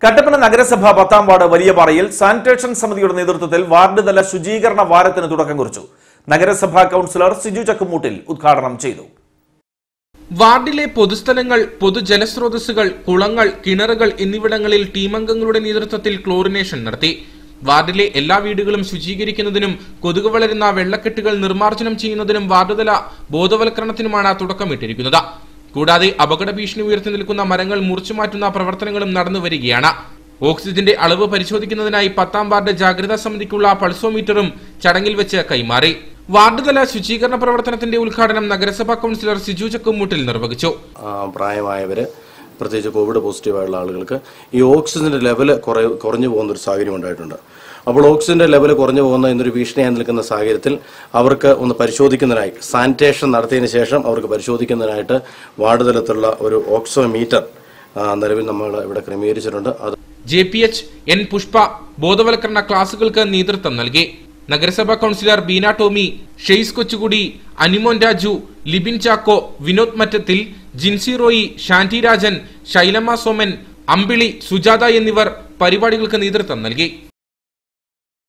കട്ടപ്പന നഗരസഭ പത്താം ward വലിയപാറയിൽ sanitation സമിതിയുടെ നേതൃത്വത്തിൽ വാർഡ് തല ശുചീകരണ വാരത്തിന് തുടക്കം കുറിച്ചു നഗരസഭാ കൌൺസിലർ സിജു ചക്കുമൂട്ടിൽ ഉദ്ഘാടനം ചെയ്തു വാർഡിലെ പൊതുസ്ഥലങ്ങൾ പൊതുജലസ്രോതസ്സുകൾ കുളങ്ങൾ കിണറുകൾ എന്നിവിടങ്ങളിൽ ടീമംഗങ്ങളുടെ നേതൃത്വത്തിൽ ക്ലോറിനേഷൻ നടത്തി വാർഡിലെ എല്ലാ വീടുകളും ശുചീകരിക്കുന്നതിനും കൊതുക് വളരുന്ന വെള്ളക്കെട്ടുകൾ നിർമ്മാർജ്ജനം ചെയ്യുന്നതിനും വാർഡുതല ബോധവൽക്കരണത്തിനുമാണ് തുടക്കമിട്ടിരിക്കുന്നത് കൂടാതെ അപകട ഭീഷണി ഉയർത്തി നിൽക്കുന്ന മരങ്ങൾ മുറിച്ചുമാറ്റുന്ന പ്രവർത്തനങ്ങളും നടന്നു വരികയാണ് ഓക്സിജന്റെ അളവ് പരിശോധിക്കുന്നതിനായി പത്താം വാർഡ് ജാഗ്രതാ സമിതിക്കുള്ള പൾസോമീറ്ററും ചടങ്ങിൽ വെച്ച് കൈമാറി വാർഡുതല ശുചീകരണ പ്രവർത്തനത്തിന്റെ ഉദ്ഘാടനം നഗരസഭാ കൌൺസിലർ സിജു ചക്കുമൂട്ടിൽ നിർവഹിച്ചു ആ, പ്രായമായവര് പ്രത്യേകിച്ച് കോവിഡ് പോസിറ്റീവായുള്ള ആളുകൾക്ക് ഈ ഓക്സിജന്റെ ലെവൽ കുറ കുറഞ്ഞു പോകുന്ന ഒരു സാഹചര്യം ഉണ്ടായിട്ടുണ്ട് അപ്പോൾ ഓക്സിജന്റെ ലെവൽ കുറഞ്ഞു പോകുന്ന എന്നൊരു ഭീഷണിയായി നിൽക്കുന്ന സാഹചര്യത്തിൽ അവർക്ക് ഒന്ന് പരിശോധിക്കുന്നതിനായി സാനിറ്റേഷൻ നടത്തിയതിനു ശേഷം അവർക്ക് പരിശോധിക്കുന്നതിനായിട്ട് വാർഡ് തലത്തിലുള്ള ഒരു ഓക്സോമീറ്റർ ആ, നിലവിൽ നമ്മൾ ഇവിടെ ക്രമീകരിച്ചിട്ടുണ്ട് അത് J P H N Pushpa ബോധവൽക്കരണ ക്ലാസുകൾക്ക് നേതൃത്വം നൽകി നഗരസഭാ കൌൺസിലർ ബീന ടോമി ഷെയ്സ് കൊച്ചുകുടി അനിമോൻ രാജു ലിബിൻ ചാക്കോ വിനോദ് മറ്റത്തിൽ ജിൻസി റോയി ഷാന്റി രാജൻ ശൈലമ്മ സോമൻ അമ്പിളി സുജാത എന്നിവർ പരിപാടികൾക്ക് നേതൃത്വം നൽകി